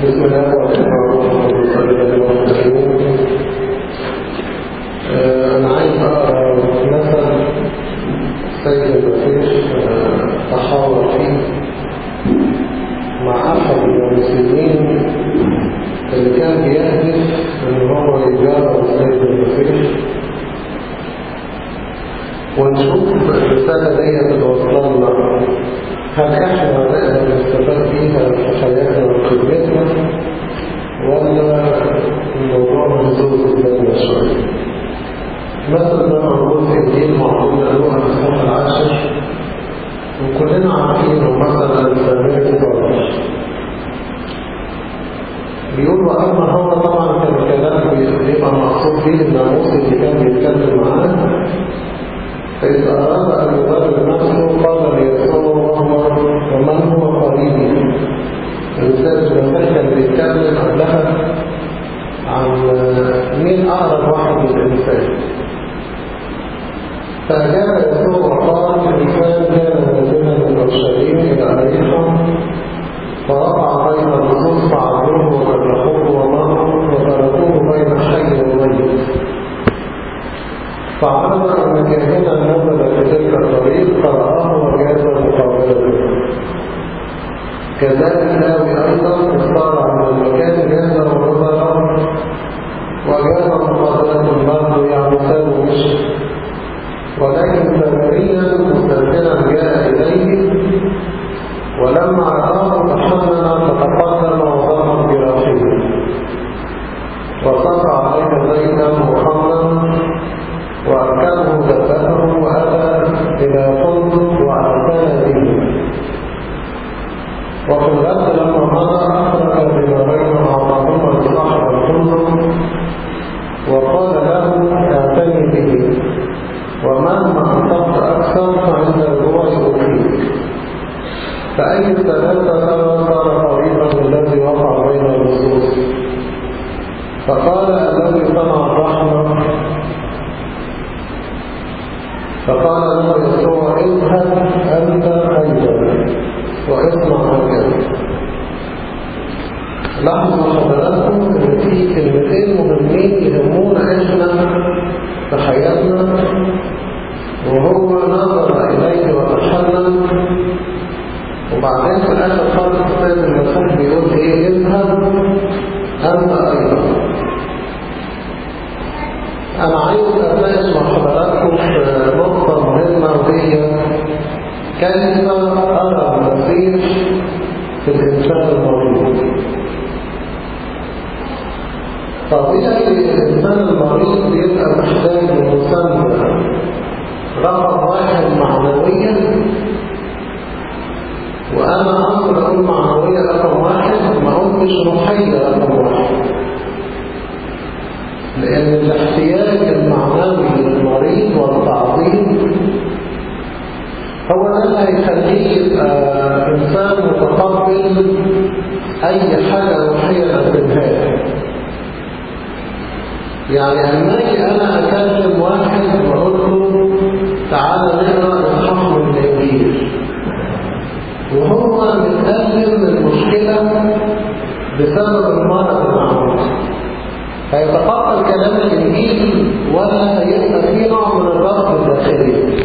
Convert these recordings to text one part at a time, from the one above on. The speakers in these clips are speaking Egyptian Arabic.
بسم الله الرحمن الرحيم صلى الله عليه وسلم أنا عايز أقرأ مثل سيد المسيح تحاور فيه مع أحد المسلمين اللي كان بيهدف إن هو يجارة سيد المسيح ونشوف الرسالة دي توصلنا هل احنا نقدر نستفاد فيها في حياتنا وخدمتنا ولا الموضوع محدود قدامنا شوية مثل ده موجود في الدين معروض لأنه الإصحاح العاشر وكلنا عارفينه مثلا سمير صالح بيقول وأما هو طبعا كان الكلام بيبقى مقصود فيه الناموس اللي كان بيتكلم معاه فإذا أراد أن يبرر نفسه قال ليسوع ومن هو قريبي الأستاذ المسيح كان بيتكلم قبلها عن مين أقرب واحد للإنسان فأجاب يسوع وقال الإنسان كان نازلا من أورشليم إلى أريحا فرفع بين النصوص فعلوه وجرحوه ومروا وتركوه بين حي وميت فعلم أن كاهنا نزل في تلك الطريق فرآه وجاز مقابلته كذلك لاوي أيضا اختار من المكان جاز ونظر وجاز مقابلة برضه يعني سابوا مشي ولكن سامريا مستثنى جاء إليه ولما رآه تحمل فتقدم وضرب جراحيه وصف عليه زيتا محمد وأركبه دبته وأتى إلى فندق وأعتنى به وفي الغد لما مضى أخرج دينارين أعطاهما لصاحب الفندق وقال له اعتني به ومهما أنفقت أكثر فعند الرجوع أوفيك فأي الثلاثة صار قريبا الذي وقع بين النصوص فقال الذي صنع الرحمة فقال له يسوع اذهب أنت أيضا واصنع هكذا لاحظوا حضراتكم ان في كلمتين مهمين يهمونا احنا في حياتنا وهو نظر اليه وتحنن وبعدين في الاخر خالص السيد المسيح بيقول ايه اذهب انت ايضا أنا عايز أتناقش مع حضراتكم في نقطة مهمة وهي كيف أرى المسيح في الإنسان المريض طبيعي الإنسان المريض بيبقى محتاج لمسمى رقم واحد معنويا وأنا أمر أقول معنوية رقم واحد ما قلتش روحية رقم واحد لأن الاحتياج المعنوي للمريض والتعظيم هو ده اللي هيخليه يبقى إنسان متقبل أي حاجة روحية نقدمها له يعني أما أجي أنا أكلم واحد وأقول له تعالى نقرأ إصحاح من الإنجيل وهو متألم من المشكلة بسبب المرض المعروف هيتقبل كلام الإنجيل ولا هيبقى فيه نوع من الرفض الداخلي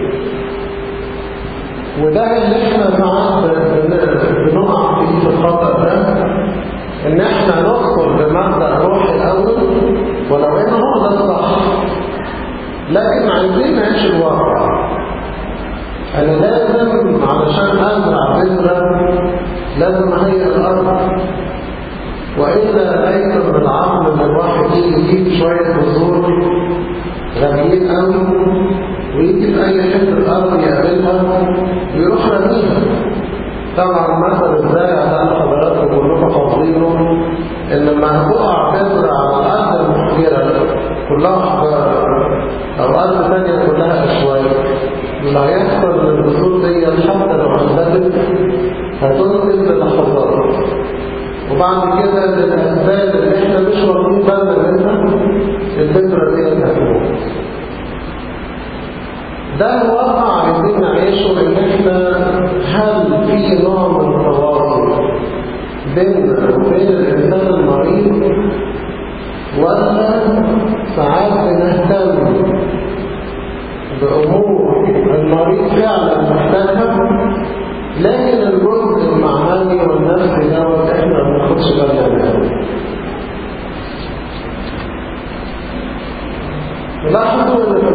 وده اللي احنا ساعات بنقع فيه في الخطأ ده ان احنا ندخل بمبدأ روحي الاول ولو ان هو ده الصح لكن عايزين نعيش الواقع انا لازم علشان ازرع بذره لازم اهيئ الارض وإلا أيضا بالعقل ان الواحد يجي يجيب شوية بذور غاليين قوي ويجي في أي حتة أرض يقابلها ويروح رميها طبعا مثل الزارع ده حضراتكم كلكم حافظينه إن لما هتقع بذرة على الأرض المحجرة كلها حجارة أو أرض ثانية كلها أشواك اللي هيحصل للبذور دي حتى لو انبتت هتنزل بلحظات وبعد كده للأسباب اللي احنا مش واخدين بالنا منها الفكرة دي هتموت ده الواقع عايزين نعيشه ان احنا هل في نوع من التواصل بيننا وبين الانسان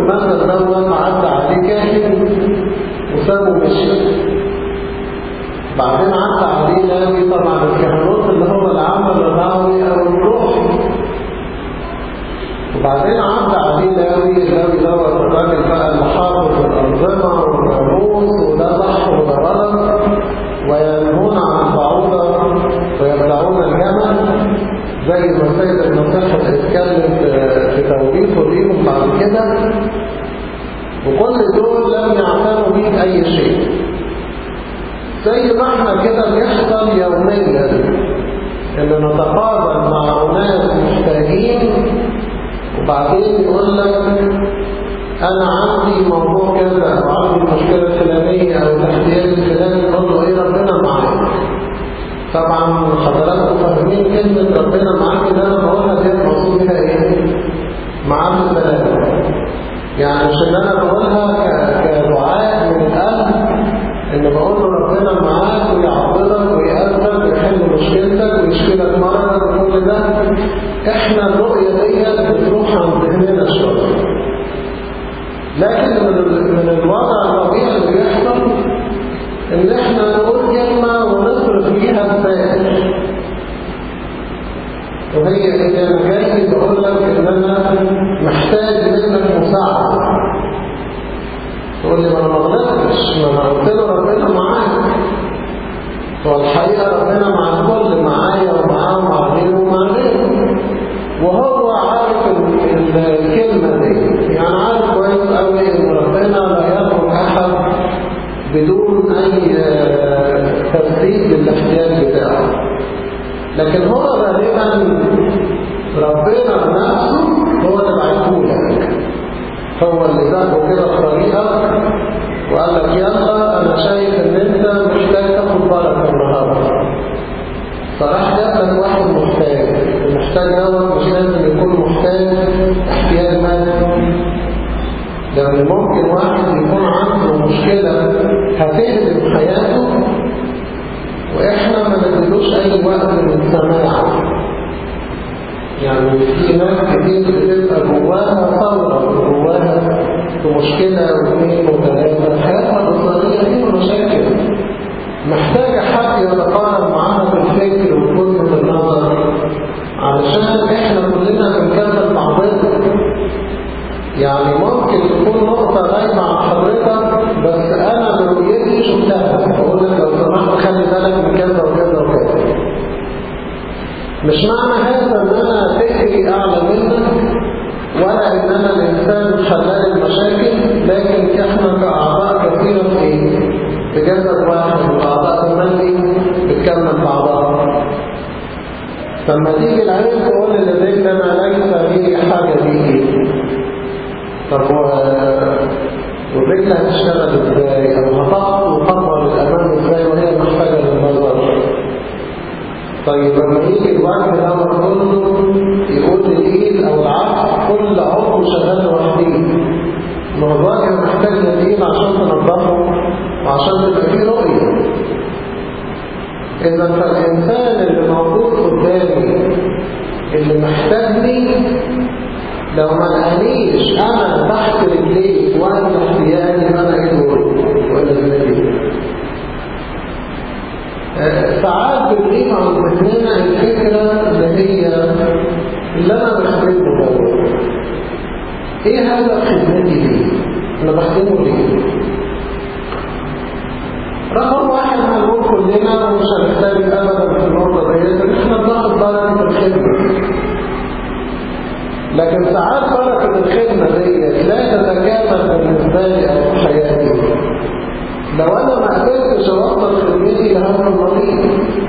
المثل دوت عدى عليه كاهن وسابه مشي بعدين عدى عليه لاوي طبعا الكهنوت اللي هو العمل الرعوي او الروح وبعدين عدى عليه لاوي لاوي دوت الراجل بقى اللي حافظ الانظمه والناموس وده صح وده غلط وينهون عن بعوضه ويبلعون الجمل زي ما السيد المسيح اتكلم في توبيخه ليهم بعد كده وكل دول لم يعتنوا بيه بأي شيء زي ما احنا كده بيحصل يوميا ان نتقابل مع ناس محتاجين وبعدين يقول لك انا عندي موضوع كذا او عندي مشكله فلانيه او الاحتياج الفلاني نقول له ايه ربنا معاك طبعا حضراتكم فاهمين كلمه ربنا معاك اللي انا بقولها دي المقصود بيها ايه؟ معاك السلام يعني مش ان انا بقولها كدعاء من القلب ان بقول له ربنا معاك ويعوضك ويقدرك ويحل مشكلتك ويشكلك مرضك وكل ده احنا الرؤيه ديت بتروح عن ذهننا شويه لكن من من الوضع الطبيعي اللي بيحصل ان احنا نقول كلمه ونصرف فيها الفائده وهي إذا أنا جاي بقول لك إن أنا محتاج منك مساعدة تقول لي ما أنا ما غلطتش ما أنا قلت له ربنا معاك والحقيقة ربنا مع الكل معايا ومعاه ومع غيره ومع غيره وهو عارف الكلمة دي يعني عارف كويس قوي إن ربنا لا يترك أحد بدون أي تسديد للاحتياج بتاعه لكن هو غالبا ربنا نفسه هو اللي بعته لك هو اللي زقه كده بطريقه وقال لك يلا انا شايف ان انت محتاج تاخد بركه النهارده فراح جاب لك واحد محتاج المحتاج دوت مش لازم يكون محتاج احتياج مادي لان ممكن واحد يكون عنده مشكله هتهدم حياته واحنا ما نديلوش اي وقت للسماع يعني في ناس كتير بتبقى جواها ثوره جواها مشكله واثنين وثلاثه حياتها الاسريه دي مشاكل محتاجه حد يتقارب معاها في الفكر ووجهه النظر علشان احنا كلنا بنكمل بعضنا يعني ممكن تكون نقطة غايبة عن حضرتك بس أنا برؤيتي شفتها بقول لك لو سمحت خلي بالك من كذا وكذا وكذا مش معنى هذا إن أنا فكري أعلى منك ولا إن أنا الإنسان حلال المشاكل لكن إحنا كأعضاء كثيرة في إيه؟ في جسد واحد والأعضاء المادي بتكمل بعضها لما تيجي العين تقول لديك أنا ليس لي حاجة بيه طب والرجل هتشتغل ازاي او هتقف وخطوه للامام ازاي وهي محتاجه للنظر طيب لما يجي الوجه ده كله يقول الايد او العقل كل عضو شغال لوحده ما هو الوجه محتاج للايد عشان تنظفه وعشان تبقى فيه رؤيه اذا فالانسان اللي موجود قدامي اللي محتاجني لو ما لقانيش انا تحت رجليك وانا احتياجي انا ايه دوري ولا ذنبي ساعات بتغيب عن ذهننا الفكره اللي هي اللي انا بخدمه دوت ايه هدف خدمتي ليه؟ انا بخدمه ليه؟ رقم واحد هنقول كلنا ومش هنختلف ابدا في النقطه ديت ان احنا بناخد بركه الخدمه لكن ساعات بركة الخدمة ديت لا تتكامل بالنسبة لي أو في حياتي لو أنا ما قدرتش أوصل خدمتي لهذا المريض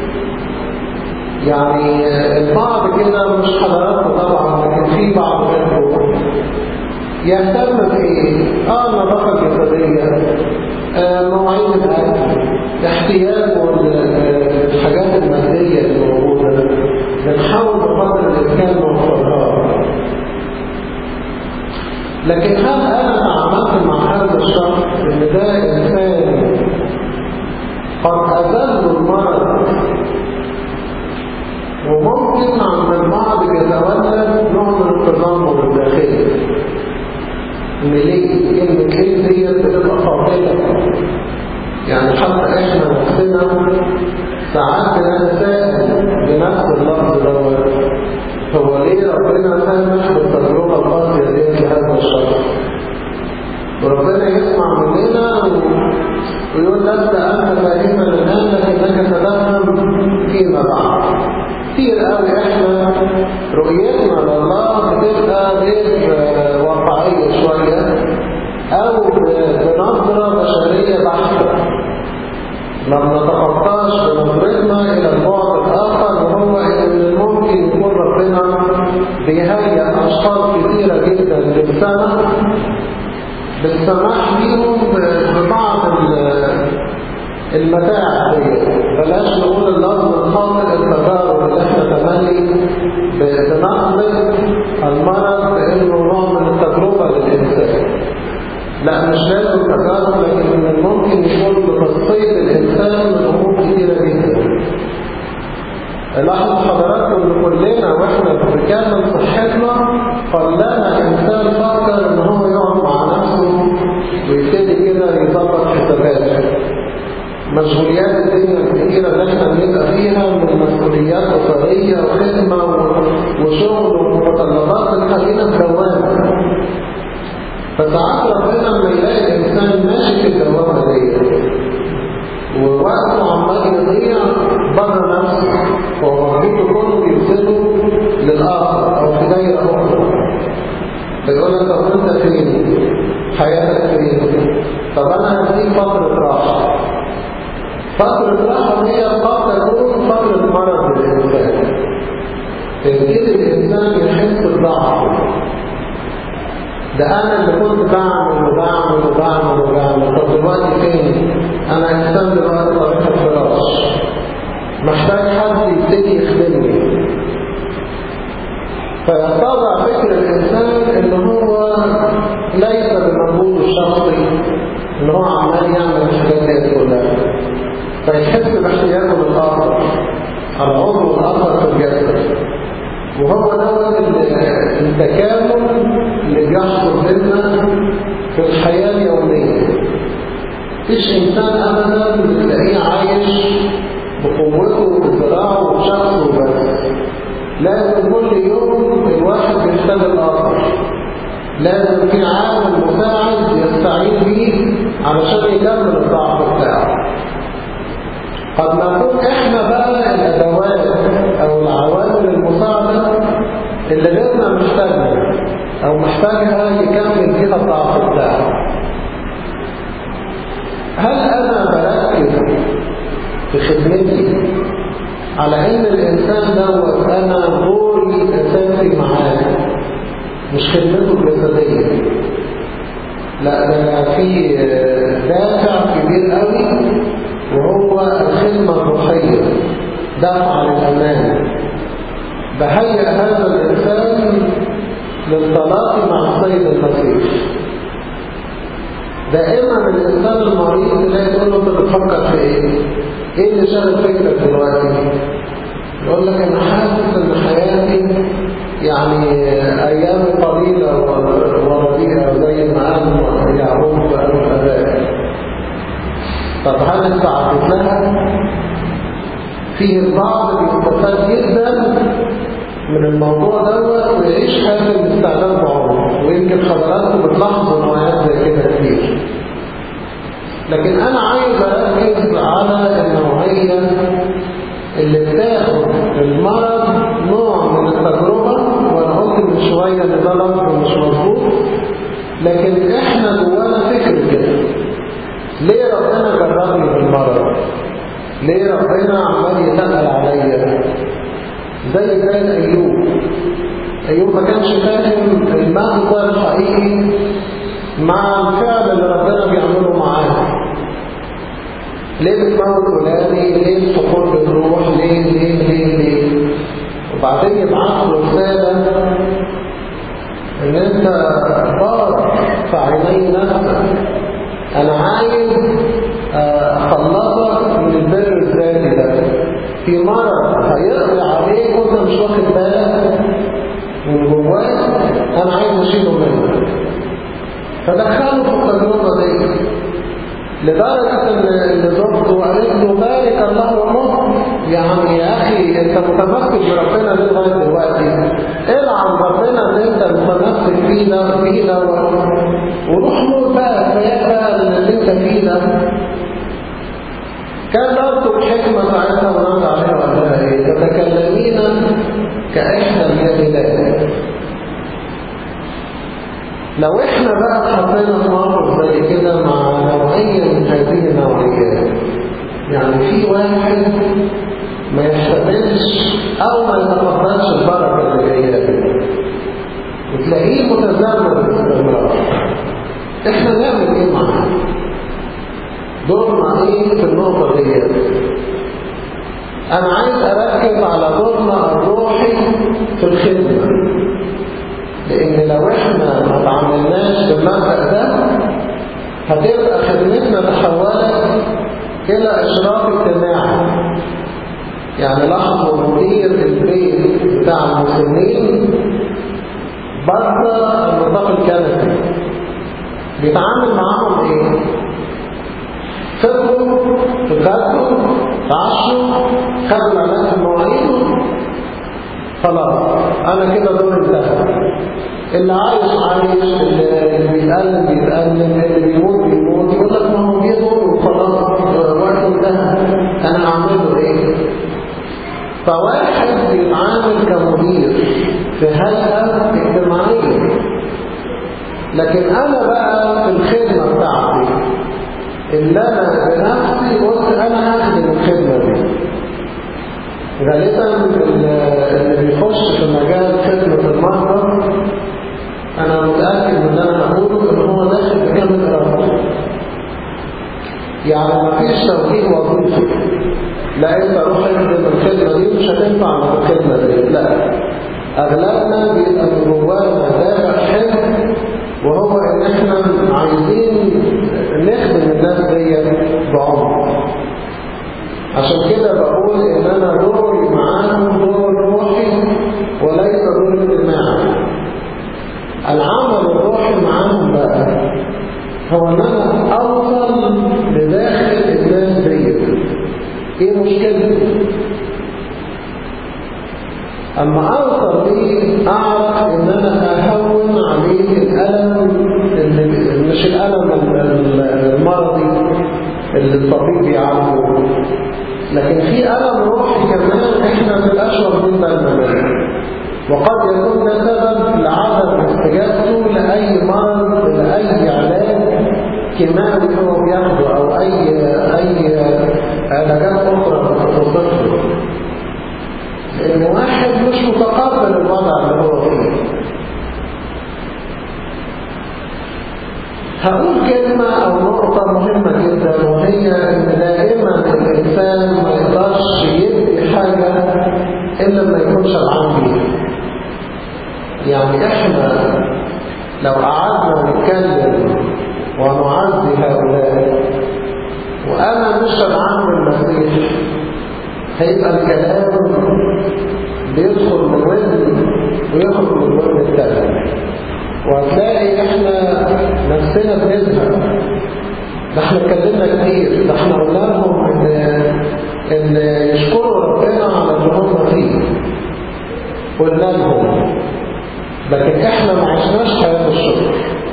يعني البعض كده مش حضراتكم طبعا لكن في بعض منهم يهتم بإيه؟ آه النظافة الجسدية آه مواعيد الأكل احتياجه للحاجات المادية اللي موجودة بنحاول بقدر الإمكان نوفرها لكن هل أنا تعاملت مع هذا الشخص إن ده إنسان قد أذل المرض وممكن عند البعض يتولد نوع من التذمر الداخلي مليه كلمة ليه دي بتبقى خاطئة يعني حتى احنا نفسنا ساعات بنتساءل بنفس اللفظ دوت هو ليه ربنا سامح بالتجربة القاسية دي لهذا الشخص وربنا يسمع مننا ويقول لست أنت فاهما الآن لكنك تفهم فيما بعد كتير قوي احنا رؤيتنا لله بتبقى غير واقعية شوية أو بنظرة بشرية بحتة ما بنتخطاش بنظرتنا إلى البعد الآخر وهو إن ممكن يكون ربنا بيهيئ أشخاص كثيرة جدا للسنة بالسماح ليهم ببعض المتاع دي بلاش نقول اللفظ الخاطئ التجارب اللي احنا تملي بنقبل المرض بانه نوع من التجربه للانسان لا مش لازم تجارب لكن من الممكن يكون بتصفيه الانسان من امور كثيره جدا لاحظوا حضراتكم ان كلنا واحنا بكامل صحتنا قلنا انسان فكر ان هو يقعد مع نفسه ويبتدي كده يظبط حساباته مشغوليات الدنيا الكثيرة اللي احنا بنبقى فيها من مسؤوليات أسرية وخدمة وشغل ومتطلبات تخلينا في دوامة فساعات ربنا لما يلاقي الإنسان ماشي في الدوامة دي ووقته عمال يضيع بره نفسه هو مربوط كله يرسله للآخر أو في دايرة أخرى بيقول لك طب أنت فين؟ حياتك فين؟ طب أنا هديك فترة راحة فترة راحة هي قد تكون فترة مرض للإنسان يبتدي الإنسان يحس بضعفه ده أنا اللي كنت بعمل وبعمل وبعمل وبعمل طب دلوقتي فين؟ أنا إنسان دلوقتي طريق الفراش محتاج حد يبتدي يخدمني فيتضع فكر الإنسان إن هو ليس بمجهوده الشخصي إن هو عمال يعمل الحاجات دي كلها فيحس باحتياجه للآخر على عضو الآخر في الجسد وهو دوت التكامل اللي بيحصل بيننا في الحياة اليومية مفيش إنسان أبدا بتلاقيه عايش بقوته وبذراعه وبشخصه بس لازم كل يوم الواحد بيحتاج الآخر لازم في عامل مساعد يستعين به علشان يكمل الضعف بتاعه قد نكون احنا بقى الادوات او العوامل المساعده اللي غيرنا محتاجها او محتاجها يكمل فيها الضعف بتاعه هل انا بركز في خدمتي على ان الانسان دوت انا دوري اساسي معاه مش خدمته الجسديه لا ده في دافع كبير قوي وهو الخدمة الروحية دفع للأمان بهيئ هذا الإنسان للتلاقي مع السيد المسيح دائما الإنسان المريض تلاقي تقول له أنت بتفكر في إيه؟ إيه اللي شغل فكرك دلوقتي؟ يقول لك أنا حاسس إن حياتي يعني أيام قليلة ورديئة زي ما قال يعقوب في الآباء طب هل انت عدت لها فيه البعض بيستفاد جدا من الموضوع دوت ويعيش حاله الاستعداد بعمره ويمكن حضراتكم بتلاحظوا نوعيات زي كده كتير لكن انا عايز اركز على النوعيه اللي بتاخد المرض نوع من التجربه وانا قلت من شويه ان ده لفظ مش مظبوط لكن احنا جوانا فكر كده ليه ربنا جربني بالمرض ليه ربنا عمال يتقل عليا زي زي ايوب ايوب ما كانش فاهم المغزى الحقيقي مع الفعل اللي ربنا بيعمله معاه ليه بتموت فلاني ليه الصخور بتروح ليه ليه ليه ليه وبعدين يبعث له رساله ان انت بار في عيني نفسك انا عايز اخلصك من البر الذاتي ده في مرض هيقضي عليك وانت مش واخد بالك من جواك انا عايز اشيله منك لدرجة ان ان زوجته قالت له بارك الله ومه يعني يا اخي انت متمسك بربنا ليه لغايه دلوقتي العن ربنا اللي انت متمسك فيه ده فيه ده وروح موت بقى كفايه بقى اللي انت فيه ده كان برضه الحكمه ساعتها ورد عليها وقال لها ايه تتكلمين كاحدى الجاهلات لو احنا بقى اتحطينا في موقف زي كده مع نوعية من هذه النوعيات يعني في واحد ما يحتملش او ما يتقبلش البركة اللي جاية له وتلاقيه متذمر باستمرار احنا نعمل ايه معاه؟ دورنا ايه في النقطة دي؟ انا عايز اركز على دورنا الروحي في الخدمة لان لو احنا ما تعاملناش بالمبدأ ده هتبقى خدمتنا تحولت الى اشراف اجتماعي يعني لاحظوا مدير البيت بتاع المسلمين بره النطاق الكنسي بيتعامل معاهم ايه؟ فطروا اتغدوا تعشوا خدوا العلاج في مواعيده خلاص انا كده دور انتهى اللي عايش عايش اللي بيتألم بيتألم اللي بيموت بيموت يقول لك ما هو جه دور وخلاص وقت انتهى انا اعمله ايه فواحد بيتعامل كمدير في هيئة اجتماعية لكن انا بقى في الخدمة بتاعتي اللي انا بنفسي قلت انا هخدم الخدمة دي غالبا اللي بيخش في مجال خدمة المرضى أنا متأكد من اللي أنا هقوله إن هو داخل بكامل إرادته يعني مفيش توجيه وظيفي لا أنت روح اخدم الخدمة دي مش هتنفع مع الخدمة دي لا أغلبنا بيبقى من جوانا دافع حلو وهو إن إحنا عايزين نخدم الناس دي بعمق عشان كده بقول ان انا دوري معاهم دور روحي وليس دور اجتماعي العمل الروحي معاهم بقى هو ان انا اوصل لداخل الناس دي ايه مشكلتي اما اوصل ليه اعرف ان انا اهون عليه الالم اللي مش الالم المرضي اللي الطبيب بيعالجه لكن في ألم روحي كمان احنا ما بنبقاش واخدين بالنا منه وقد يكون ده سبب لعدم استجابته لأي مرض لأي علاج كيماوي هو بياخده أو أي أي علاجات أخرى بتوصفه لأن واحد مش متقبل الوضع اللي هو فيه هقول كلمة أو نقطة مهمة جدا وهي إن دائما الإنسان ما يقدرش يدي حاجة إلا ما يكون شبعان بيها. يعني إحنا لو قعدنا نتكلم ونعزي هؤلاء وأنا مش شبعان بالمسيح هيبقى الكلام بيدخل من ودن ويخرج من ودن التاني وهتلاقي احنا نفسنا بنزهق ده احنا اتكلمنا كتير ده احنا قلنا لهم ان ان يشكروا ربنا على اللي هم فيه قلنا لهم لكن احنا ما عشناش حياه الشكر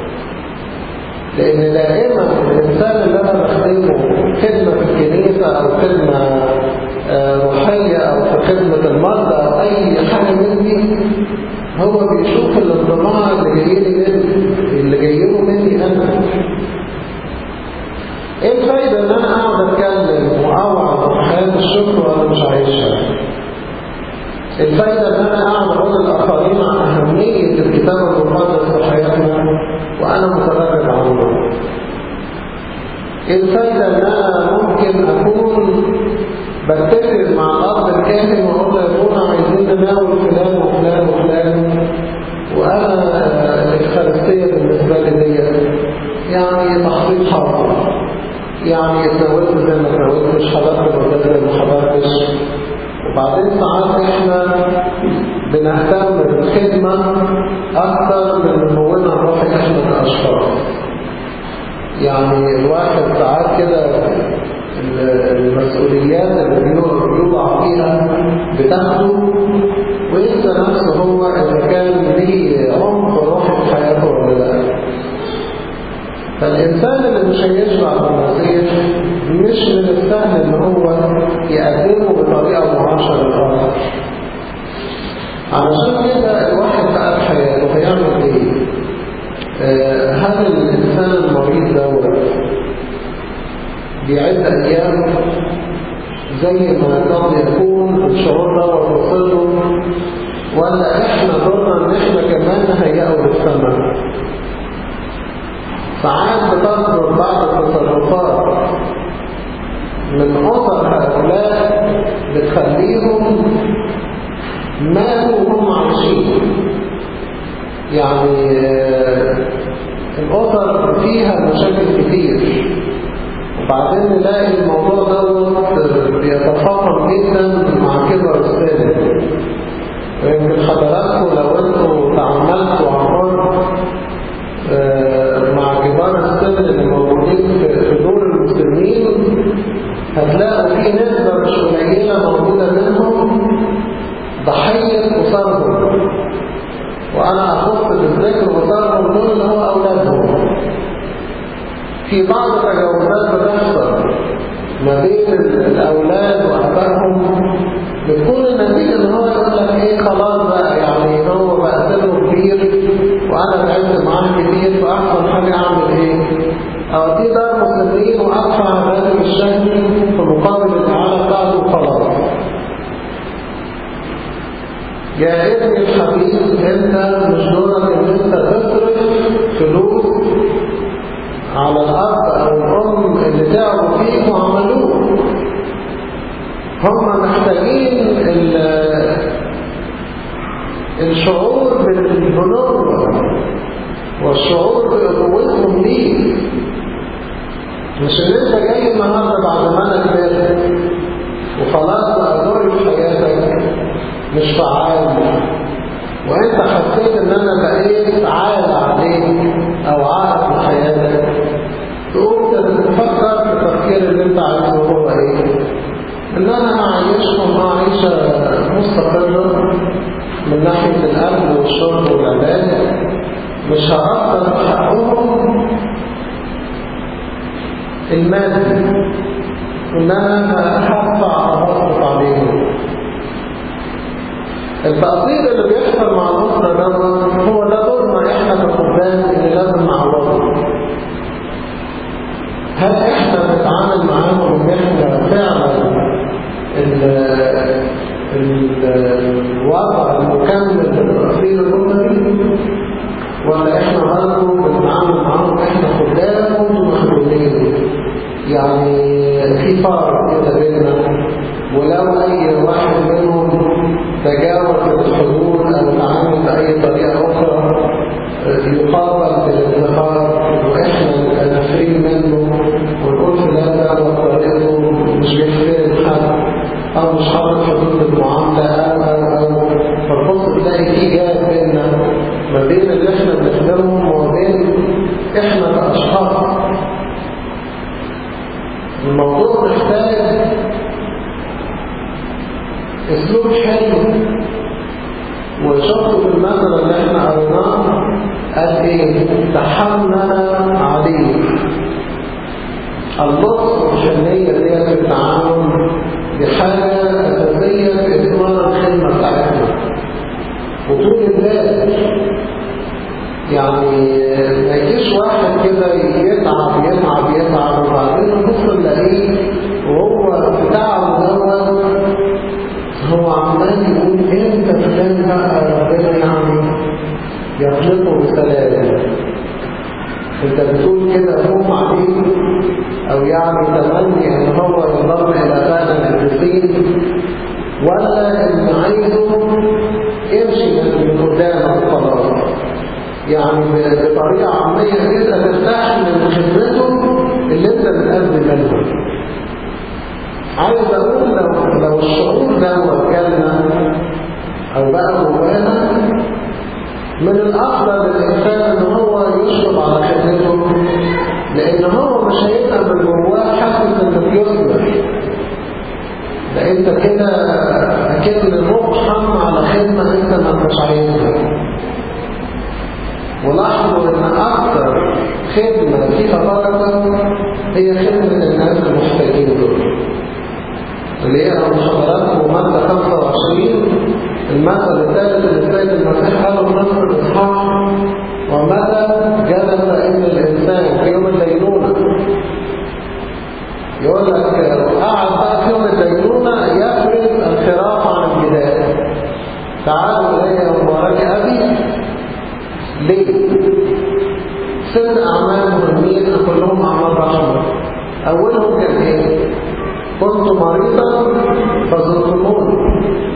لان دائما الانسان اللي انا بخدمه خدمه في الكنيسه او خدمه روحيه او في خدمه المرضى او اي حاجه من دي هو بيشوف الانضماع اللي جاي لي مني اللي جاي له مني انا ايه الفايده ان انا اقعد اتكلم واوعظ في حياه الشكر وانا مش عايشها الفايده ان انا اقعد اقول للاخرين عن اهميه الكتاب المقدس في حياتنا وانا متغرب عنه الفايده ان انا ممكن اكون بتفق مع الأرض الكاهن وأقول له يا ابونا عايزين نناول فلان وفلان وفلان وأنا الإفخارستية بالنسبة لي ديت يعني تخطيط حاضر يعني اتناولت زي ما اتناولتش حضرت الوزارة زي ما حضرتش وبعدين ساعات احنا بنهتم بالخدمة أكثر من نمونا الروحي احنا كأشخاص يعني الواحد ساعات كده المسؤوليات اللي بيوضع فيها بتاخده وينسى نفسه هو إذا كان ليه عمق روحي في حياته ولا لا فالإنسان اللي مش هيشبع بالمسيح مش من السهل إن هو يقدمه بطريقة معاشرة للآخر علشان كده الواحد بقى في حياته هيعمل إيه؟ آه هل الإنسان المريض دوت بيعد أيام زي ما قد يكون الشعور دوت وصله ولا إحنا دورنا إن إحنا كمان نهيئه للسماء ساعات بتصدر بعض التصرفات من أسر هؤلاء بتخليهم ماتوا وهم عايشين يعني الأسر فيها مشاكل كتير وبعدين نلاقي الموضوع دوت بيتفاقم جدا مع كبر السن ويمكن حضراتكم لو انتوا تعاملتوا عن مع كبار السن اللي موجودين في دور المسلمين هتلاقوا في نسبة مش قليلة موجودة منهم ضحية أسرهم وأنا أخص بالذكر أسرهم دول اللي هو أولادهم في بعض التجاوزات بتحصل ما بين الأولاد وأبائهم بتكون النتيجة إن هو يقول لك إيه خلاص بقى يعني هو بقى سنه كبير وأنا تعبت معاه كتير فأحسن حاجة أعمل إيه؟ أوديه دار مسلمين وأدفع الراتب الشهري في مقابل الإعانة بتاعته وخلاص. يا ابني الحبيب أنت مش دورك إن أنت تصرف فلوس على الأب أو الأم اللي تعبوا فيك وعملوه هم محتاجين الشعور بالبلوغ والشعور بأخوتهم ليك مش ان انت جاي النهارده بعد ما انا كبرت وخلاص بقى دوري في حياتك مش فعال وانت حسيت ان انا بقيت عال عليك او عائق في حياتك تقوم تفكر في التفكير اللي انت عايزه هو ايه ان انا اعيشهم معيشه مستقره من ناحيه الاكل والشرب والعلاج مش هأثر في حقهم المادي ان انا هدفع اضغط عليهم التقصير اللي بيحصل مع الأسرة دوت هو ده دورنا احنا كخدام اللي لازم نعوضه هل احنا بنتعامل معاهم ان احنا فعلا الوضع المكمل للتقصير الأسري ولا احنا برضه بنتعامل معاهم احنا خدام وانتم مخدومين يعني في فرق كده بيننا ولو اي واحد منهم تجاوز الحدود او تعامل باي طريقه اخرى يقابل بالانتحار واحنا نافرين منه ونقول فلان ده طريقته مش بيحترم حد او مش حاطط حدود المعامله او او او فتبص تلاقي في جاب بيننا ما بين اللي احنا بنخدمهم وما بين احنا كاشخاص الموضوع محتاج اسلوب حلو وشرطه في المثل اللي احنا قريناه قال ايه تحمل عليه اللطف والحنية دي في التعامل دي حاجة أساسية في إثمار الخدمة بتاعتنا وطول البال يعني ما يجيش واحد كده يتعب يتعب يتعب وبعدين نبص نلاقيه وهو في تعبه دوت هو عمال يقول امتى فلان بقى ربنا يعني يخلقه بسلام انت بتقول كده خوف عليه او يعني تمني ان هو ينضم الى فعل القديسين ولا ان عايزه يمشي من قدامك خلاص يعني بطريقه عاميه كده ترتاح من خدمته اللي انت بتقدم منه عايز اقول لو لو الشعور ده وكلنا او بقى جوانا من الافضل للانسان ان هو يشرب على خدمته لان هو مش هيبقى من جواه حاسس انه بيثمر ده انت كده اكن مقحم على خدمه انت ما مش عايزها ولاحظوا ان اكثر خدمه فيها بركه هي خدمه الناس المحتاجين دول اللي هي لو حضراتكم ماده 25 المثل الثالث اللي السيد المسيح قاله في نصر الاصحاح ومتى جلس ان الانسان في يوم الدينونه يقول لك قعد بقى في يوم الدينونه يفرز الخراف عن الجدال تعالوا الي يا مبارك ابي ليه؟ ست اعمال مهمين كلهم اعمال رحمه اولهم كان ايه؟ كنت مريضا فزرتموني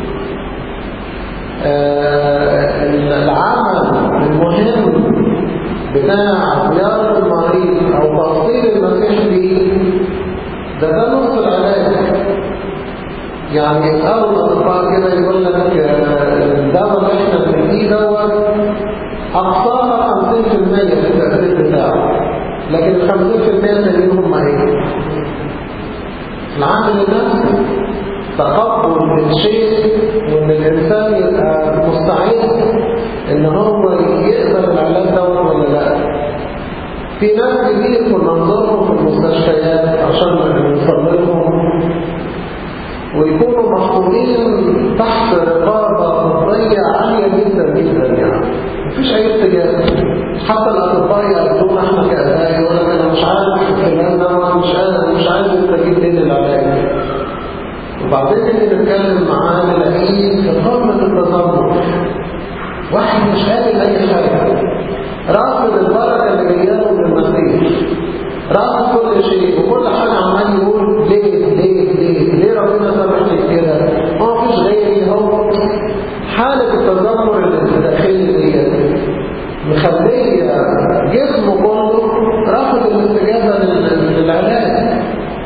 آه العمل المهم بتاع زيارة المريض أو تفصيل المسيح ليه ده ده نص العلاج يعني يسألوا الأطباء كده يقول لك الدواء اللي احنا بنديه دوت أقصاها 50% في التأثير بتاعه لكن ال 50% التانيين هم ايه؟ العامل النفسي تقبل الشيء وان الانسان يبقى مستعد ان هو يقبل العلاج دوت ولا لا في ناس كتير كنا نزورهم في المستشفيات عشان نوصل لهم ويكونوا محطوطين تحت رقابه طبيه عاليه جدا جدا يعني مفيش اي اتجاه حتى الاطباء يقولون احنا كأداء يقول لك انا مش عارف الكلام ده مش عارف مش عارف استجيب ليه للعلاج وبعدين اللي نتكلم معاه نلاقيه في قمه التذمر واحد مش قابل اي حاجه رافض البركه اللي جايه له من المسيح رافض كل شيء وكل حاجه عمال يقول ليه ليه ليه ليه ربنا سامحني كده ما فيش غيري هو حاله التذمر الداخلي ديت مخليه جسمه كله رافض الاستجابه للعلاج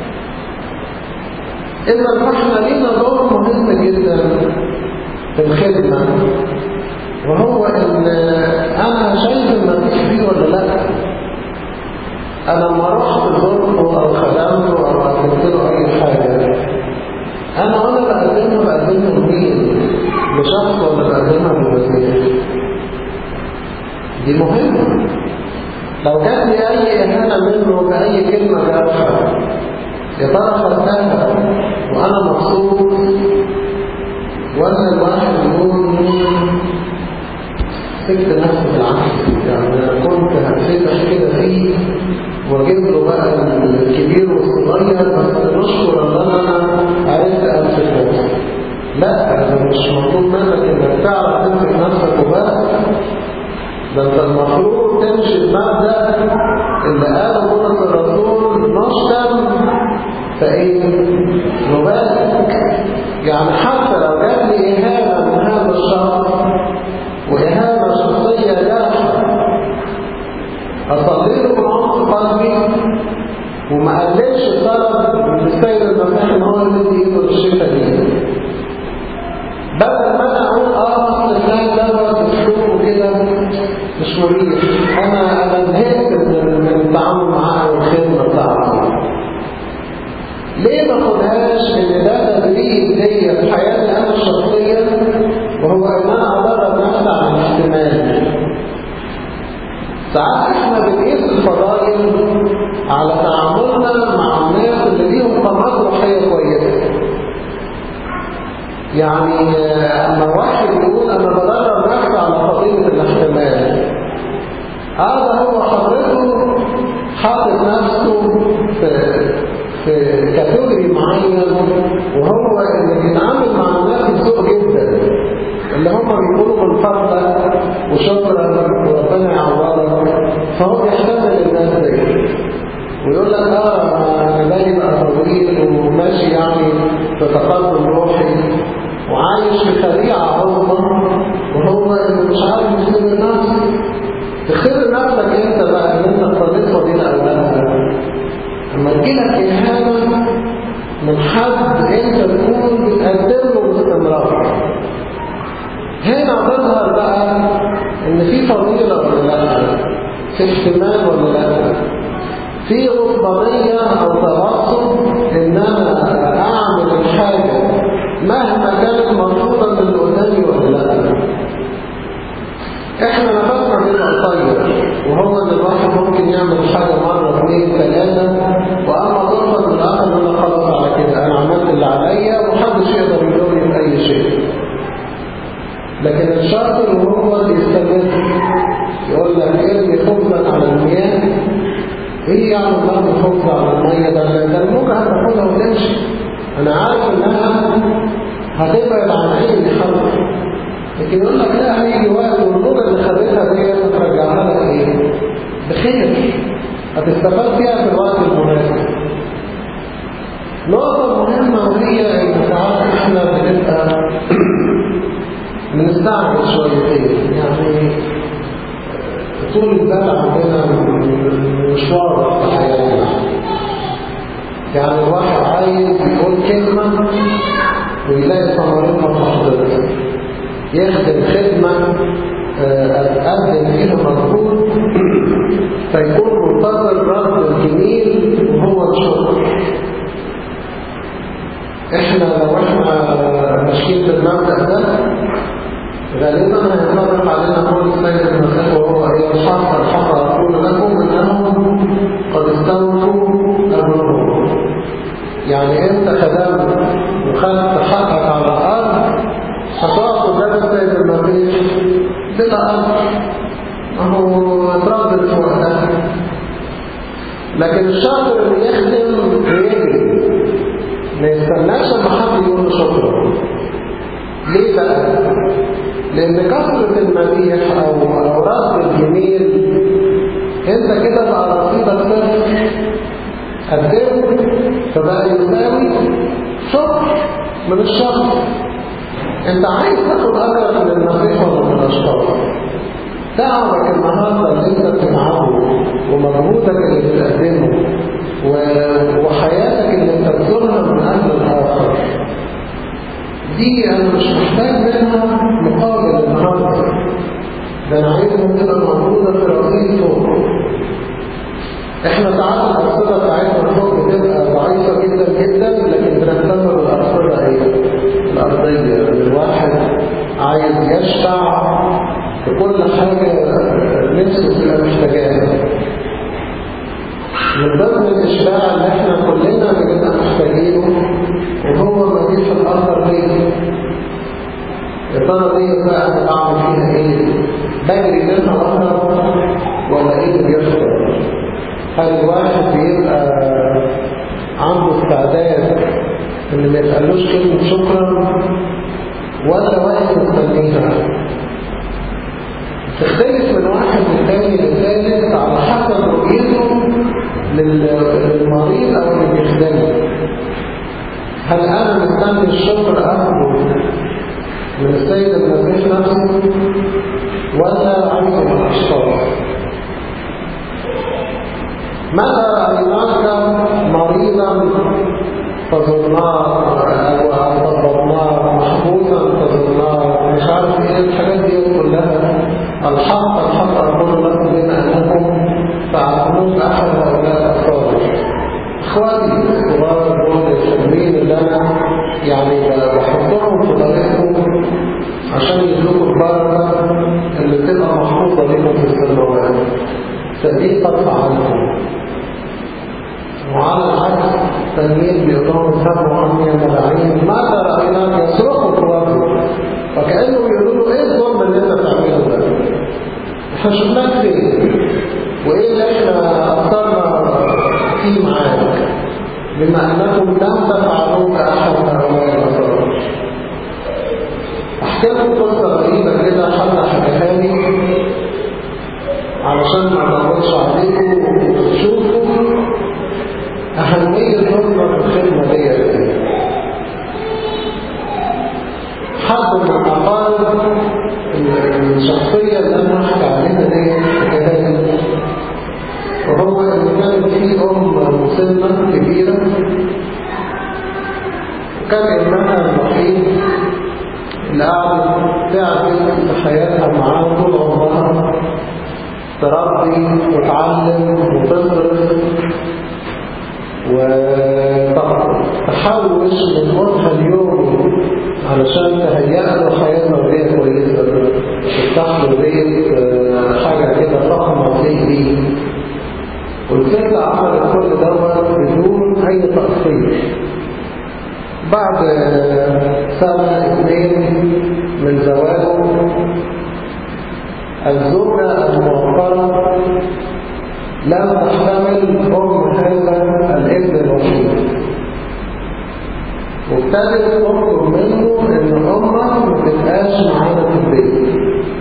إذا فإحنا لينا دور مهم جدا في الخدمة وهو إن أنا شايف المسيح فيه ولا لا أنا ما رحت زرته أو خدمته أو قدمت له أي حاجة أنا وأنا بقدمها بقدمها لمين؟ لشخص ولا بقدمها للمسيح؟ دي مهمة لو جات لي أي إهانة منه بأي كلمة جارحة يا ترى خدتها وانا مبسوط ولا الواحد يقول سكت نفسي بالعكس يعني كنت هفتح كده فيه واجيب له بقى الكبير والصغير بس نشكر ان انا عرفت امسك نفسي لا انا مش مطلوب منك انك تعرف تمسك نفسك وبس ده انت المفروض تمشي المبدا اللي قاله بولس الرسول نشتم فايه نبارك يعني حتى لو جات لي اهانه من هذا الشخص واهانه شخصيه جارحه اصلي له بعمق قلبي وما قللش الطلب من السيد المسيح ان هو اللي ايده للشفاء دي بدل ما انا اقول اه اصل فلان دوت اسلوبه كده مش مريح انا انا زهقت من التعامل معاه والخدمه بتاعته ليه ما اخدهاش ان ده تدريب ليا في حياتي انا الشخصيه وهو ان انا ادرب نفسي على الاحتمال ساعات احنا بنقيس الفضائل على تعاملنا مع الناس اللي ليهم قامات روحيه كويسه يعني اما واحد يقول انا بدرب نفسي على فضيله الاحتمال هذا هو حضرته حاطط نفسه في في كاتيجوري معين وهو اللي بيتعامل مع الناس بسوء جدا اللي هم بيقولوا من فضلك وشكرا وربنا يعوضك فهو بيحتمل الناس دي ويقول لك اه انا بالي بقى طويل وماشي يعني في تقدم روحي وعايش في خديعه عظمى وهو اللي مش عارف يختبر نفسه تختبر نفسك انت بقى ان انت اقتضيت فضيله او لا لما تجيلك إهانة من حد أنت تكون بتقدم له باستمرار هنا تظهر بقى إن في فضيلة ولا لا في احتمال ولا لا في غصبانية أو ترصد إن أنا أعمل الحاجة مهما كانت مرفوضة في اللي قدامي ولا لا احنا نفسنا بيبقى قصير وهو ان الواحد ممكن يعمل حاجة مرة اثنين ثلاثة واما ضربة من الاخر ان انا خلاص على كده انا عملت اللي عليا ومحدش يقدر يلومني في اي شيء لكن الشاطر وهو بيستمر يقول لك ارمي خبزا على المياه ايه يعني ضرب خبز على المية ده ده الموجة هتاخدها وتمشي انا عارف انها هتبعد عن عيني خالص لكن يقول لك لا هيجي وقت والموجة اللي خدتها دي هترجعها لك ايه بخير هتستفاد فيها في الوقت المناسب نقطة مهمة وهي ان ساعات احنا بنبقى بنستعمل شويتين يعني طول البال عندنا مشوار في حياتنا يعني الواحد عايز يقول كلمة ويلاقي ثمرتها في حضرتك يخدم خدمة أقدم فيها مجهود فيكون منتظر رد الجميل وهو الشكر احنا لو احنا ماشيين في المبدأ ده غالبا هينطبق علينا قول السيد المسيح وهو ايه الحق الحق اقول لكم انهم قد استوفوا اجرهم يعني انت خدمت وخدت حقك على الارض هتقف قدام السيد المسيح بلا امر اهو اتردد في وقتها لكن الشاطر اللي يخدم ويجري ما يستناش لما حد يقول له شكرا ليه بقى؟ لأن كثرة المديح أو أو رد الجميل أنت كده بقى رصيدك صفر قدمت فبقى يساوي شكر من الشخص أنت عايز تاخد أجرك من المسيح ولا من الأشخاص تعبك النهارده اللي أنت بتتعبه ومجهودك اللي بتقدمه وحياتك اللي أنت بتزورها من أجل الآخر دي أنا مش محتاج منها مقابل النهارده ده أنا عايزهم تبقى موجودة في رصيد فوق احنا ساعات الأرصدة بتاعتنا فوق بتبقى ضعيفة جدا جدا لكن بنهتم بالأرصدة ايه؟ الأرضية الواحد عايز يشفع في كل حاجة نفسه تبقى محتاجاها من ضمن الإشباع اللي احنا كلنا بنبقى محتاجينه وهو مديح الآخر ليه يا ترى دي بقى انا بعمل فيها ايه بجري منها واهرب ولا ايه اللي بيحصل هل الواحد بيبقى عنده استعداد ان ما يتقالوش كلمه شكرا ولا واحد مستنيها تختلف من واحد للتاني للثالث على حسب رؤيته للمريض او اللي بيخدمه هل انا مستني الشكر اخده من السيد المسيح نفسه ولا عايزه من الاشخاص متى رأيناك مريضا فزرناك أو طببناك محبوسا فزرناك مش عارف ايه الحاجات دي كلها الحق الحق أقول لكم بما أنكم تعلمون أحد هؤلاء الأفراد إخواني الكبار دول الحلوين اللي أنا يعني بحطهم في طريقهم عشان يدوكوا البركة اللي تبقى محفوظة لكم في السماوات فدي قد فعلتم وعلى العكس تنين بيقولون سموا عني ملاعين ماذا رأيناك يصرخوا في وجهه فكأنه بيقولوا له ايه الظلم اللي انت بتعمله ده احنا شفناك فين وايه اللي احنا اثرنا فيه معاك بما انكم لم تفعلوا كاحد هؤلاء الاسرار احكي لكم قصه غريبه كده حد حكاها لي علشان ما اطولش عليكم وتشوفوا اهميه الخدمه في الخدمه ديت حد من الاقارب الشخصيه اللي انا احكي عليها ديت حكاها لي وهو ان كانت في ام مسنه كبيره وكان ابنها الوحيد اللي قعدت تعبت في حياتها معاه طول عمرها تربي وتعلم وتصرف وتحوش من وجهها اليوم علشان تهيئ له حياة زوجية كويسة تفتح له بيت حاجة كده فخمة فيه والست عملت كل دوت بدون أي تقصير بعد سنة اثنين من زواجه الزوجة الموفرة لم تحتمل أم هذا الابن الوحيد وابتدت تطلب منه ان امه ما تبقاش معانا في البيت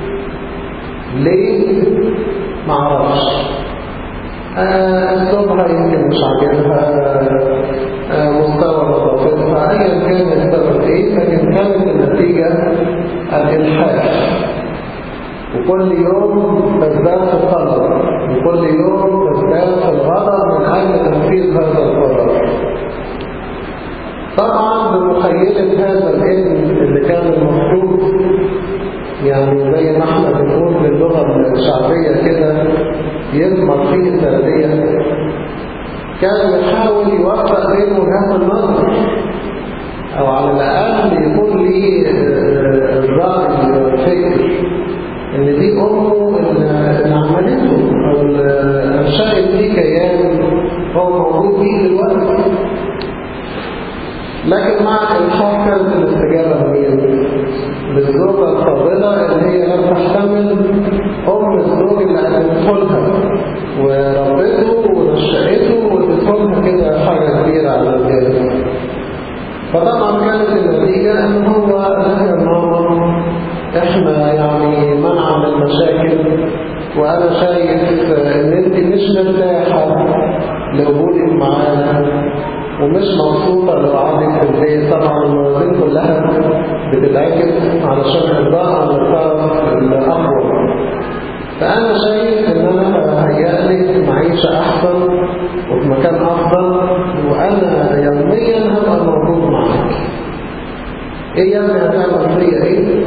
ليه؟ معرفش آه الصبح يمكن مش عاجبها آه مستوى نظافتها ايا كان السبب ايه لكن كانت النتيجه الالحاح وكل يوم تزداد في الطلب وكل يوم تزداد في الغضب من اجل تنفيذ هذا القرار طبعا بمخيلة هذا الابن اللي كان المفروض يعني زي ما احنا بنقول باللغة الشعبية كده يثمر فيه التربية كان يحاول يوفق بين وجهات النظر او على الاقل يكون لي الرأي الفكر ان دي امه اللي عملته او انشأت دي كيان هو موجود فيه دلوقتي لكن مع الإلحاح كانت الاستجابة مين؟ للزوجة الفاضلة اللي هي لم تحتمل أم الزوج اللي هتدخلها وربته ونشأته وتدخلها كده حاجة كبيرة على الجانب فطبعا كانت النتيجة ان هو قال يا ماما احنا يعني منع من المشاكل وانا شايف ان انت مش مرتاحة لوجودك معانا ومش مبسوطة لو قعدت في البيت طبعا الموازين كلها بتتعكس علشان إرضاء للطرف الأقوى فأنا شايف إن أنا هيأ لك معيشة أحسن وفي مكان أفضل وأنا يوميا هبقى موجود معاك إيه يا ابني هتعمل فيا إيه؟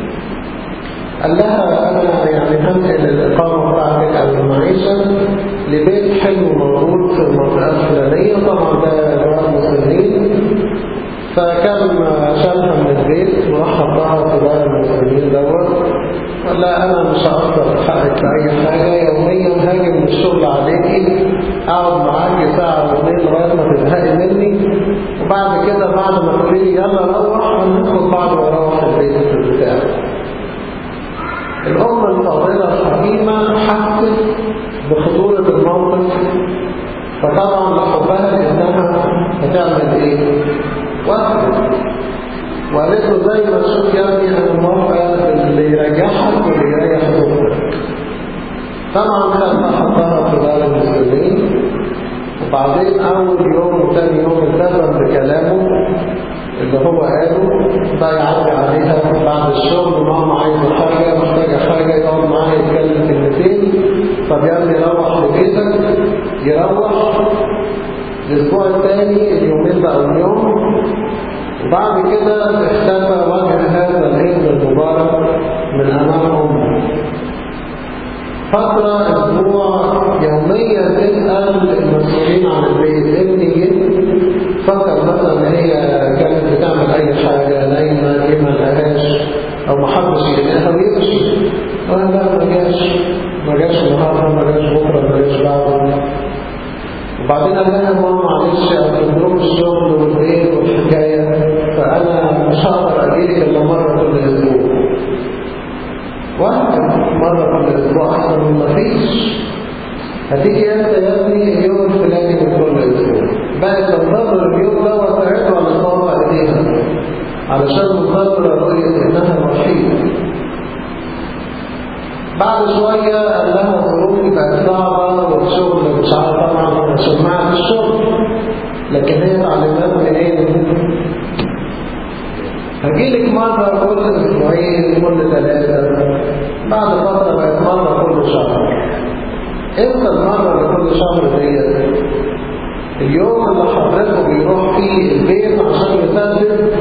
قال لها أنا يعني هنقل الإقامة بتاعتك أو المعيشة لبيت حلو موجود في المنطقة الفلانية طبعا ده جواب مسلمين فكان شالها من البيت وراح حطها في دار المسلمين دوت قال لا أنا مش هقدر في حقك في أي حاجة يوميا هاجي من الشغل عليكي أقعد معاكي ساعة أو اثنين لغاية ما تزهقي مني وبعد كده بعد ما تقولي لي يلا روح هندخل بعض وأروح البيت بتاعي الأمة الفاضلة الحكيمة حست بخطورة الموقف فطبعا لحبها لأنها هتعمل إيه؟ وقفت وقالت له زي ما تشوف يا ابني أنا موافقة اللي يريحك واللي يريح ضغطك طبعا خدها حطها في دار المسلمين وبعدين أول يوم وثاني يوم التزم بكلامه اللي هو قاله بقى يعدي عليها بعد الشغل ماما عايزه حاجه محتاجه حاجه يقعد معاها يتكلم كلمتين طب يا ابني روح لبيتك يروح الاسبوع الثاني اليومين بقوا اليوم وبعد كده اختفى وجه هذا الابن المبارك من امام امه فترة أسبوع يوميا تسأل المسؤولين عن البيت ابني جد فكر مثلا إن هي كانت بتعمل أي حاجة نايمة ليه ما لقاهاش أو ما حبش يلاقيها ويمشي قال لا ما جاش ما جاش النهارده ما جاش بكرة ما جاش بعده وبعدين قال لها ماما معلش أنا ظروف الشغل والبيت والحكاية فأنا مش هقدر أجيلك إلا مرة كل أسبوع واحد مرة كل أسبوع أحسن من ما فيش هتيجي أنت يا ابني اليوم الفلاني من كل أسبوع بقت تنتظر اليوم ده وتعد على صوابع إيديها علشان منتظرة رؤية إنها وحيدة بعد شوية قال لها ظروفي بقت صعبة والشغل مش عارف طبعا عشان معها في الشغل لكن هي تعليمات منين؟ هجيلك مرة كل اسبوعين كل ثلاثة بعد فترة بقت مرة كل شهر امتى المرة اللي كل شهر ديت اليوم اللي حضرته بيروح فيه البيت عشان يسدد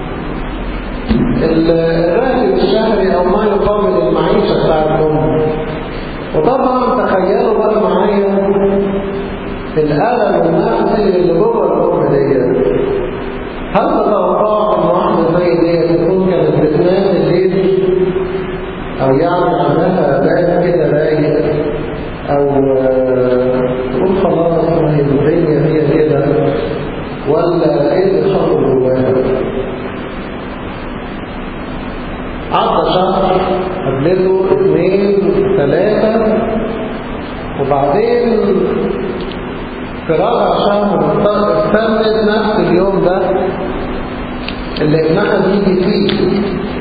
الراتب الشهري او ما يقابل المعيشة بتاع الام تخيلوا بقى معايا الألم النفسي اللي جوه الأم دي هل تتوقع ان واحدة زي دي تكون كانت بتنام الليل أو يعني عندها بال كده رايق أو تقول خلاص ما هي الدنيا هي كده ولا ايه اللي خطر جواها عدى شهر قبلته اثنين ثلاثة وبعدين في رابع شهر استنت نفس اليوم ده اللي ابنها بيجي فيه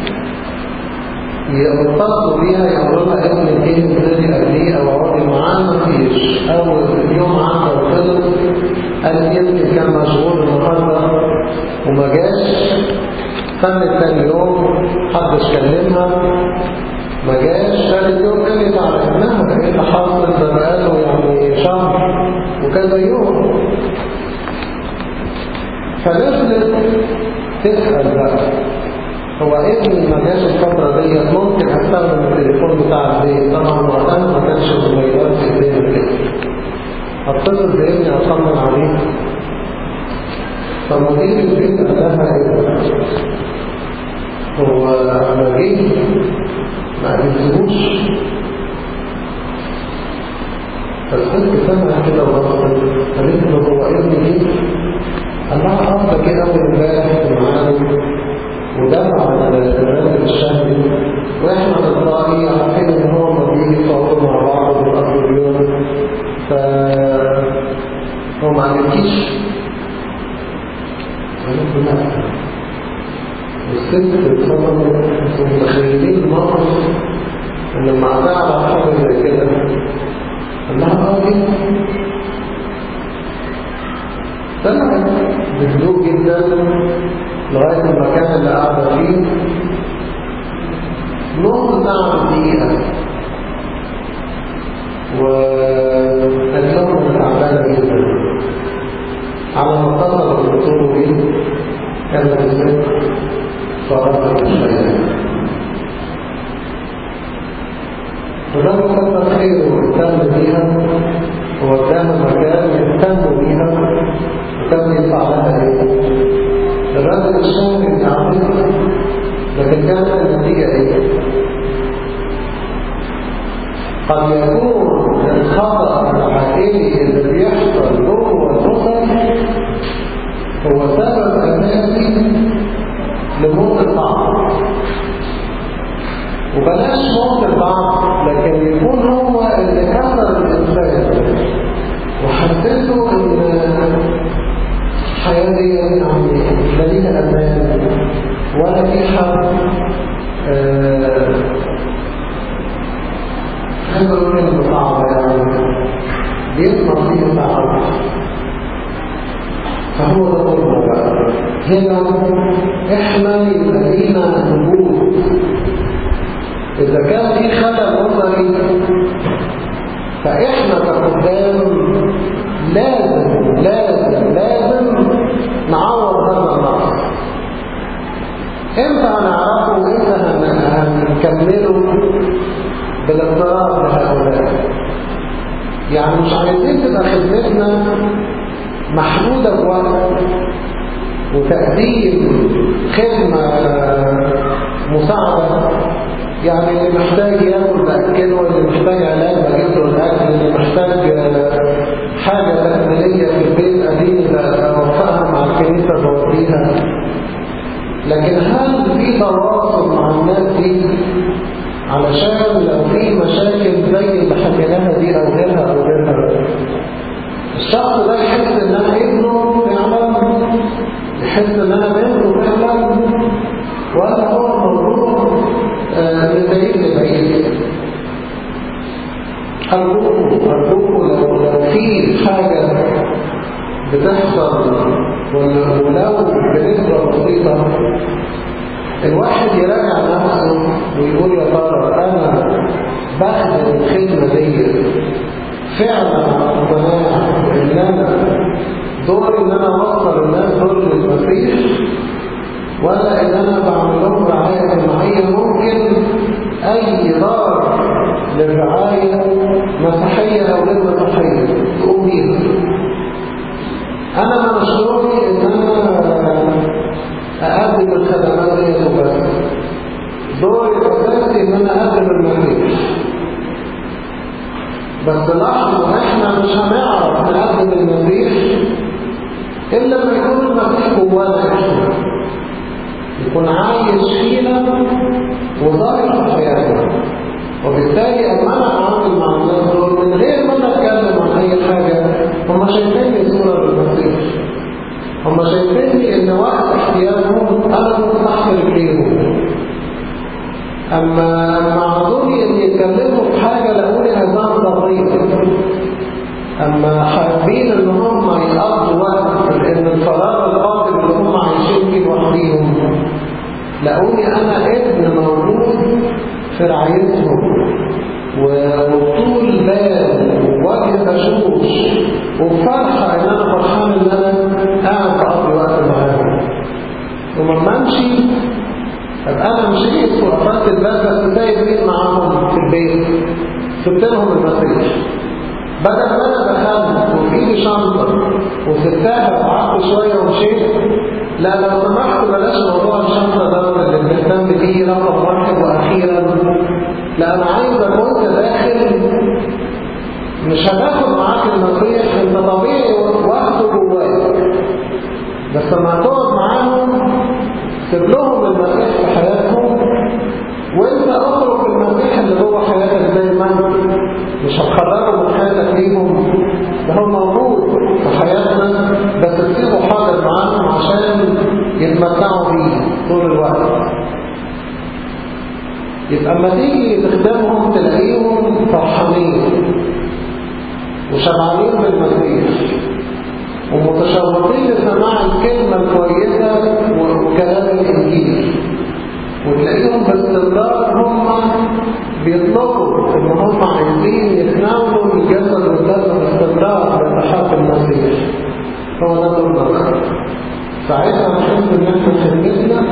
يتصلوا بيها يقولوا لها ابن ايه نزلي قبليه او اقعدي معاه مفيش اول يوم عدى وخلص قال يمكن كان مشغول النهارده وما جاش استنت تاني يوم محدش كلمها ما جاش ثالث يوم قالت على ابنها ايه اللي حصل ده بقاله يعني شهر وكذا يوم فنزلت تسأل بقى هو ابني ما جاش الفترة دي ممكن استخدم التليفون بتاع البيت طبعا وقتها ما كانش الموبايلات في ايدينا كده اتصل بابني اطمن عليه فمدير البيت قال لها ايه هو انا جيت ما قابلتهوش فالست سمع كده ورفضت قالت له هو ابني جه قال لها اه ده كده اول امبارح في معانا ودفع الراتب الشهري واحنا تلقائي عارفين ان هو ما بيجي يصوروا مع بعض وبيقضوا اليوم ف هو ما عجبكيش قالت له لا والست اتصدموا انتوا متخيلين الموقف ان لما تعرف حاجه زي كده قال لها اه جدا طلعت بهدوء جدا لغاية المكان اللي قاعدة فيه نص ساعة دقيقة وقالت لهم أنا تعبانة جدا على ما اتصل الدكتور بيه كانت الست فرقت الشيء الرجل كتر خيره واهتم بيها ووداها مكان يهتموا بيها وكان يدفع لها ايه الرجل الشهري اللي عملها لكن كانت النتيجة ايه قد يكون الخطأ العائلي اللي بيحصل جوه الأسر هو سبب أساسي لموت البعض وبلاش موت البعض لكن يكون هو اللي كسر الإنسان وحسسه ان الحياة دي يعني لا ليها أمان ولا في حد هذا الكلمة صعبة يعني بيطلع فيه صعب فهو ده قلنا بقى هنا احنا يبقى لينا نبوغ إذا كان في خلل نظري فإحنا كقدام لازم لازم لازم نعوض هذا النقص امتى هنعرفه وامتى هنكمله بالاقتراب لهؤلاء يعني مش عايزين تبقى خدمتنا محدودة بوقت وتقديم خدمة مساعدة يعني اللي محتاج ياكل بأكله واللي محتاج علاج بجيب له الأكل اللي محتاج حاجة تكميلية في البيت أدين بوفقها مع الكنيسة بوديها لكن هل في تواصل مع الناس دي علشان لو في مشاكل زي اللي حكيناها دي أو غيرها أو غيرها الشخص ده يحس إن أنا ابنه فعلا يحس إن أنا بنته فعلا ولا هو الموضوع من بعيد لبعيد أرجوكم أرجوكم لو لو في حاجة بتحصل ولو بنسبة بسيطة الواحد يراجع نفسه ويقول يا ترى أنا بخدم الخدمة دي فعلا على اقتناع إن أنا دوري إن أنا أوصل الناس دول للمسيح ولا ان انا بعمل لهم رعايه جماعيه ممكن اي دار للرعايه مسيحيه دوري الأساسي إن أنا أقدم المسيح بس لاحظوا احنا مش هنعرف نقدم المسيح إلا لما يكون المسيح جوانا احنا يكون عايش فينا وظاهر في حياتنا وبالتالي أما أنا أتعامل مع الناس دول من غير ما أنا أتكلم عن أي حاجة هم شايفيني صورة بالمسيح هم شايفيني إن وقت احتياجهم أنا مستحمل رجليهم أما معذوري إن يتكلموا في حاجة لقوني هزام ضريب أما حابين إن هم يقضوا وقت لأن الفراغ القاتل اللي هم عايشين فيه لوحديهم لقوني أنا ابن موجود في رعايتهم وطول بال ووجه بشوش وفرحة إن أنا فرحان إن أنا قاعد بقضي وقت معاهم وما امشي طب أنا مشيت وقفلت الباب بس سايب مين معاهم في البيت سبت لهم المسيح بدل ما أنا دخلت وفي ايدي شنطة وسبتها وقعدت شوية ومشيت لا لو سمحت بلاش موضوع الشنطة ده اللي بنهتم بيه رقم واحد وأخيرا لا أنا عايزك وأنت داخل مش هتاخد معاك المسيح أنت طبيعي واخده جواك بس لما هتقعد معاهم سيب لهم المسيح في حياتهم وانت اخرج المسيح اللي جوه حياتك زي ما انت مش هتخرجه من حياتك ليهم ده هو موجود في حياتنا بس تسيبه حاضر معاهم عشان يتمتعوا بيه طول الوقت يبقى اما تيجي تخدمهم تلاقيهم فرحانين وشبعانين بالمسيح ومتشوقين لسماع الكلمة الكويسة وكلام الإنجيل وتلاقيهم باستمرار هم بيطلبوا ان هم عايزين يتناولوا الجسد والدم باستمرار باتحاد المسيح هو ده دورنا ساعتها نحس ان احنا خدمتنا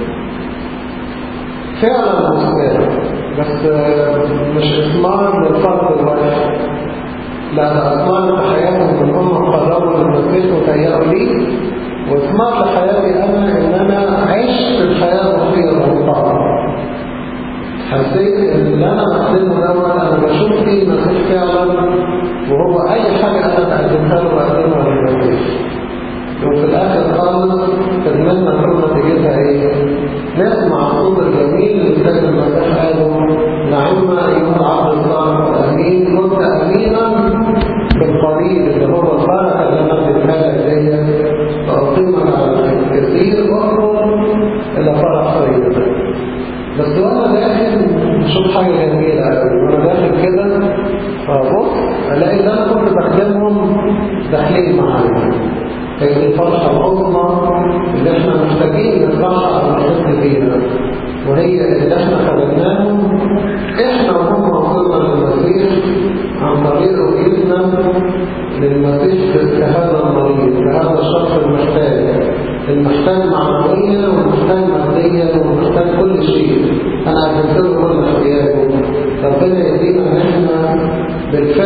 فعلا مستمر بس مش اثمار للفرد الواحد لا ده اثمار لحياتهم ان هم قربوا للمسيح وتهيأوا ليه واثمار لحياتي انا ان انا عشت الحياه البسيطه والطاعه حسيت ان اللي انا بقدمه دوت انا بشوف فيه المسيح فعلا وهو اي حاجه انا بقدمها له بقدمها للمسيح وفي الاخر خالص خدمتنا كل نتيجتها ايه؟ نسمع الصوت الجميل اللي كان المسيح قاله نعم ايها العبد الصالح الامين كنت امينا بالقليل اللي هو البركه اللي انا اديتها لك ديت تقدمك على الكثير واخرج الى فرح طيب بس وانا داخل اشوف حاجه جميله قوي وانا داخل كده فبص الاقي اللي انا كنت بخدمهم داخلين معايا هي دي الفرحه العظمى اللي احنا محتاجين نفرحها او نحس بيها وهي اللي احنا خدمناهم احنا وهم وصلنا للمسيح عن طريق رؤيتنا للمسيح كهذا المريض كهذا الشخص المحتاج المحتاج معنويا والمحتاج ماديا والمحتاج كل شيء انا قدمت له كل احتياجه ربنا يدينا ان احنا بالفعل